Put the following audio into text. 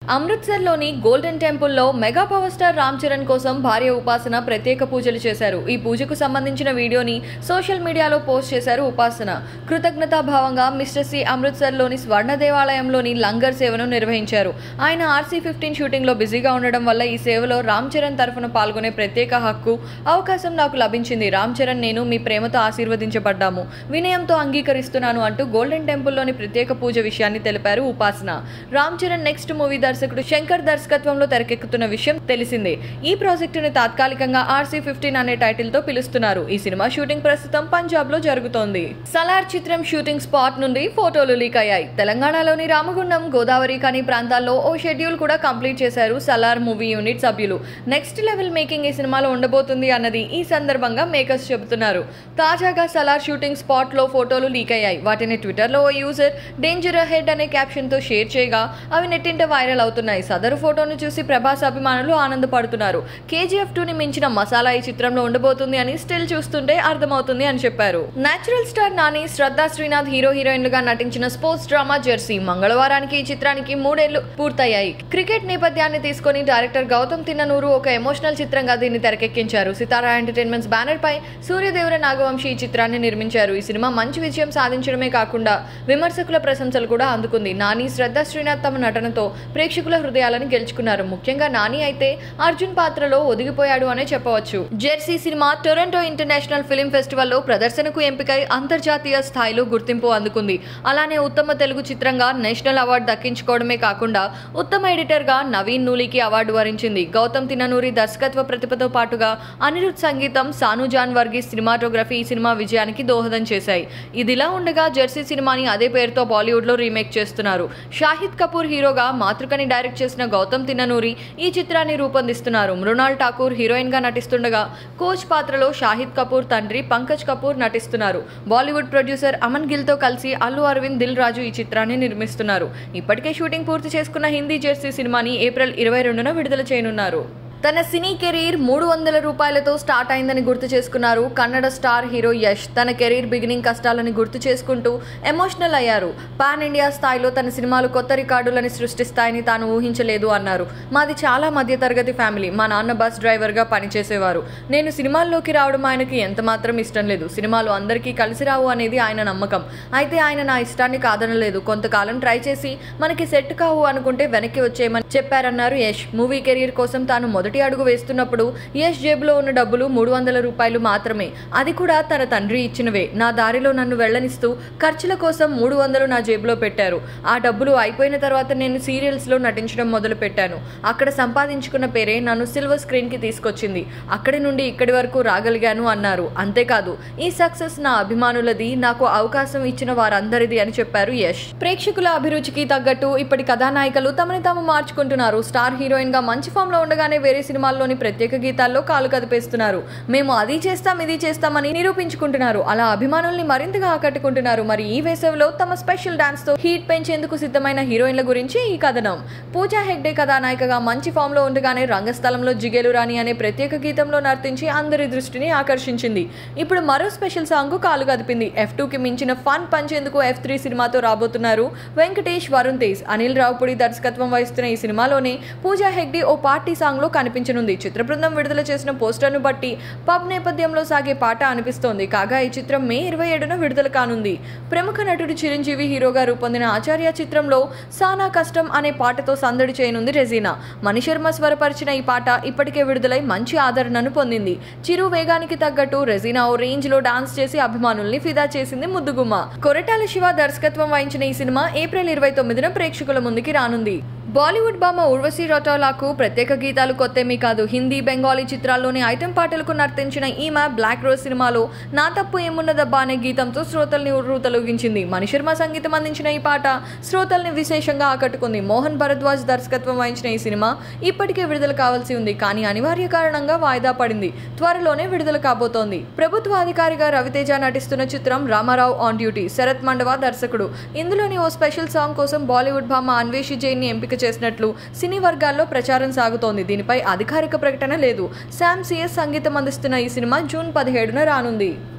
అమృత్సర్లోని golden టెంపుల్లో mega power star Ram Charan కోసం భార్య ఉపాసన ప్రత్యేక పూజలు చేశారు ఈ పూజకు సంబంధించిన వీడియోని సోషల్ మీడియాలో పోస్ట్ చేశారు ఉపాసన కృతజ్ఞతాభావంగా మిస్టర్ సి అమృత్సర్లోని స్వర్ణ దేవాలయంలోని లంగర్ సేవను నిర్వహించారు ఆయన ఆర్సీ ఫిఫ్టీన్ షూటింగ్లో బిజీగా ఉండడం వల్ల ఈ సేవలో రామ్ చరణ్ తరఫున పాల్గొనే ప్రత్యేక హక్కు అవకాశం నాకు లభించింది రామ్ చరణ్ నేను మీ ప్రేమతో ఆశీర్వదించబడ్డాము వినయంతో అంగీకరిస్తున్నాను అంటూ గోల్డెన్ టెంపుల్లోని ప్రత్యేక పూజ విషయాన్ని తెలిపారు ఉపాసన రామ్ చరణ్ నెక్స్ట్ మూవీ దర్శకుడు శంకర్ దర్శకత్వంలో తెరకెక్కుతున్న విషయం తెలిసిందే ఈ ప్రాజెక్టుని తాత్కాలికంగా ఆర్సీ ఫిఫ్టీన్ అనే టైటిల్ తో పిలుస్తున్నారు ఈ సినిమా షూటింగ్ ప్రస్తుతం పంజాబ్ లో జరుగుతోంది సలార్ చిత్రం షూటింగ్ స్పాట్ నుండి ఫోటోలు లీక్ అయ్యాయి తెలంగాణలోని రామగుండం గోదావరి కని ప్రాంతాల్లో ఓ షెడ్యూల్ కూడా కంప్లీట్ చేశారు సలార్ మూవీ యూనిట్ సభ్యులు నెక్స్ట్ లెవెల్ మేకింగ్ ఈ సినిమాలో ఉండబోతుంది అన్నది ఈ సందర్భంగా మేకర్స్ చెబుతున్నారు తాజాగా సలార్ షూటింగ్ స్పాట్ లో ఫోటోలు లీక్ అయ్యాయి వాటిని ట్విట్టర్ లో ఓ యూజర్ డేంజర్ హెడ్ అనే క్యాప్షన్ తో షేర్ చేయగా అవి నెట్టింట వైరల్ అవుతున్నాయి సదరు ఫోటోను చూసి ప్రభాస్ అభిమానులు ఆనందపడుతున్నారు కేజీఎఫ్ టూ ని మించిన మసాలా ఈ చిత్రంలో ఉండబోతుంది అని స్టిల్ చూస్తుంటే అర్థమవుతుంది అని చెప్పారు natural star Nani Shraddha Srinath hero హీరోయిన్లుగా నటించిన స్పోర్ట్స్ డ్రామా జెర్సీ మంగళవారానికి ఈ చిత్రానికి మూడేళ్లు పూర్తయ్యాయి క్రికెట్ నేపథ్యాన్ని తీసుకొని డైరెక్టర్ గౌతమ్ తిన్ననూరు ఒక ఎమోషనల్ చిత్రంగా దీన్ని తెరకెక్కించారు సితారా ఎంటర్టైన్మెంట్స్ బ్యానర్ పై సూర్యదేవర నాగవంశీ ఈ చిత్రాన్ని నిర్మించారు ఈ సినిమా మంచి విజయం సాధించడమే కాకుండా విమర్శకుల ప్రశంసలు కూడా అందుకుంది నాని శ్రద్ధా శ్రీనాథ్ తమ నటనతో ప్రేక్షకుల హృదయాలను గెలుచుకున్నారు ముఖ్యంగా నాని అయితే అర్జున్ పాత్రలో ఒదిగిపోయాడు అనే చెప్పవచ్చు Jersey cinema Toronto international film ఫెస్టివల్లో ప్రదర్శనకు ఎంపికై అంతర్జాతీయ స్థాయిలో గుర్తింపు అందుకుంది అలానే ఉత్తమ తెలుగు చిత్రంగా నేషనల్ అవార్డు దక్కించుకోవడమే కాకుండా ఉత్తమ ఎడిటర్గా నవీన్ నూలికి అవార్డు వరించింది గౌతమ్ తిన్ననూరి దర్శకత్వ ప్రతిభతో పాటుగా అనిరుద్ సంగీతం సాను జాన్ వర్గీస్ సినిమాటోగ్రఫీ ఈ సినిమా విజయానికి దోహదం చేశాయి ఇదిలా ఉండగా జెర్సీ సినిమాని అదే పేరుతో బాలీవుడ్లో రీమేక్ చేస్తున్నారు షాహిద్ కపూర్ హీరోగా మాతృకని డైరెక్ట్ చేసిన గౌతమ్ తిన్ననూరి ఈ చిత్రాన్ని రూపొందిస్తున్నారు మృణాల్ ఠాకూర్ హీరోయిన్ గా నటిస్తుండగా కోచ్ పాత్రలో షాహిద్ కపూర్ తండ్రి పంకజ్ కపూర్ నటిస్తున్నారు బాలీవుడ్ ప్రొడ్యూసర్ అమన్ గిల్ తో కలిసి అల్లు అరవింద్ దిల్ రాజు ఈ చిత్రాన్ని నిర్మిస్తున్నారు ఇప్పటికే షూటింగ్ పూర్తి చేసుకున్న హిందీ జెర్సీ సినిమాని ఏప్రిల్ ఇరవై రెండున విడుదల చేయనున్నారు తన సినీ కెరీర్ మూడు వందల రూపాయలతో స్టార్ట్ అయిందని గుర్తు చేసుకున్నారు కన్నడ స్టార్ హీరో యష్ తన కెరీర్ బిగినింగ్ కష్టాలని గుర్తు చేసుకుంటూ ఎమోషనల్ అయ్యారు పాన్ ఇండియా స్థాయిలో తన సినిమాలు కొత్త రికార్డులని సృష్టిస్తాయని తాను ఊహించలేదు అన్నారు మాది చాలా మధ్యతరగతి ఫ్యామిలీ మా నాన్న బస్ డ్రైవర్గా పనిచేసేవారు నేను సినిమాల్లోకి రావడం ఆయనకి ఎంత మాత్రం ఇష్టం లేదు సినిమాలు అందరికీ కలిసి రావు అనేది ఆయన నమ్మకం అయితే ఆయన నా ఇష్టాన్ని కాదనలేదు కొంతకాలం ట్రై చేసి మనకి సెట్ కావు అనుకుంటే వెనక్కి వచ్చేయమని చెప్పారన్నారు యష్ మూవీ కెరీర్ కోసం తాను మొదటి అడుగు వేస్తున్నప్పుడు యష్ జేబులో ఉన్న డబ్బులు మూడు వందల రూపాయలు మాత్రమే అది కూడా తన తండ్రి ఇచ్చినవే నా దారిలో నన్ను వెళ్ళనిస్తూ ఖర్చుల కోసం మూడు వందలు నా జేబులో పెట్టారు ఆ డబ్బులు అయిపోయిన తర్వాత నేను సీరియల్స్లో నటించడం మొదలు పెట్టాను అక్కడ సంపాదించుకున్న పేరే నన్ను సిల్వర్ స్క్రీన్కి తీసుకొచ్చింది అక్కడి నుండి ఇక్కడి వరకు రాగలిగాను అన్నారు అంతేకాదు ఈ సక్సెస్ నా అభిమానులది నాకు అవకాశం ఇచ్చిన వారందరిది అని చెప్పారు యష్ ప్రేక్షకుల అభిరుచికి తగ్గట్టు ఇప్పటి కథానాయికలు తమని తాము మార్చుకుంటున్నారు స్టార్ హీరోయిన్ గా మంచి ఫామ్ లో ఉండగానే వేరే సినిమాల్లోని ప్రత్యేక గీతాల్లో కాలు కదిపేస్తున్నారు మేము అది చేస్తాం ఇది చేస్తామని నిరూపించుకుంటున్నారు అలా అభిమానుల్ని మరింతగా ఆకట్టుకుంటున్నారు మరి ఈ వేసవిలో తమ స్పెషల్ డాన్స్ తో హీట్ పెంచేందుకు సిద్ధమైన హీరోయిన్ల గురించి ఈ కథనం పూజా హెగ్డే కథానాయికగా మంచి ఫామ్ లో ఉండగానే రంగస్థలంలో జిగేలు రాణి అనే ప్రత్యేక గీతంలో నర్తించి అందరి దృష్టిని ఆకర్షించింది ఇప్పుడు మరో స్పెషల్ సాంగ్ కు కాలు కదిపింది ఎఫ్ కి మించిన ఫన్ పంచేందుకు ఎఫ్ త్రీ సినిమాతో రాబోతున్నారు వెంకటేష్ వరుణ్ తేజ్ అనిల్ రావుపుడి దర్శకత్వం వహిస్తున్న ఈ సినిమాలోనే పూజా హెగ్డే ఓ పార్టీ సాంగ్ లో కనిపించనుంది చిత్ర బృందం విడుదల చేసిన పోస్టర్ను బట్టి పబ్ నేపథ్యంలో సాగే పాట అనిపిస్తోంది కాగా ఈ చిత్రం మే ఇరవై ఏడున విడుదల కానుంది ప్రముఖ నటుడు చిరంజీవి హీరోగా రూపొందిన ఆచార్య చిత్రంలో సానా కష్టం అనే పాటతో సందడి చేయనుంది రెజీనా మణిశర్మ స్వరపరిచిన ఈ పాట ఇప్పటికే విడుదలై మంచి ఆదరణను పొందింది చిరు వేగానికి తగ్గట్టు రెజీనా ఓ రేంజ్ లో డాన్స్ చేసి అభిమానుల్ని ఫిదా చేసింది ముద్దుగుమ్మ కొరటాల శివ దర్శకత్వం వహించిన ఈ సినిమా ఏప్రిల్ ఇరవై తొమ్మిదిన ప్రేక్షకుల ముందుకి రానుంది బాలీవుడ్ బామ ఉర్వశి రౌటౌలాకు ప్రత్యేక గీతాలు కొత్తేమీ కాదు హిందీ బెంగాలీ చిత్రాల్లోని ఐటెం పాటలకు నర్తించిన ఈమె బ్లాక్ రోజ్ సినిమాలో నా తప్పు ఏమున్నదబ్బా అనే గీతంతో శ్రోతల్ని ఉర్రూతలొగించింది మణిశర్మ సంగీతం అందించిన ఈ పాట శ్రోతల్ని విశేషంగా ఆకట్టుకుంది మోహన్ భరద్వాజ్ దర్శకత్వం వహించిన ఈ సినిమా ఇప్పటికే విడుదల కావాల్సి ఉంది కానీ అనివార్య కారణంగా వాయిదా పడింది త్వరలోనే విడుదల కాబోతోంది ప్రభుత్వ అధికారిగా రవితేజ నటిస్తున్న చిత్రం రామారావు ఆన్ డ్యూటీ శరత్ మండవ దర్శకుడు ఇందులోని ఓ స్పెషల్ సాంగ్ కోసం బాలీవుడ్ భామ అన్వేషి జైన్ ని ఎంపిక చేసినట్లు సినీ వర్గాల్లో ప్రచారం సాగుతోంది దీనిపై అధికారిక ప్రకటన లేదు శామ్ సిఎస్ సంగీతం అందిస్తున్న ఈ సినిమా జూన్ పదిహేడున రానుంది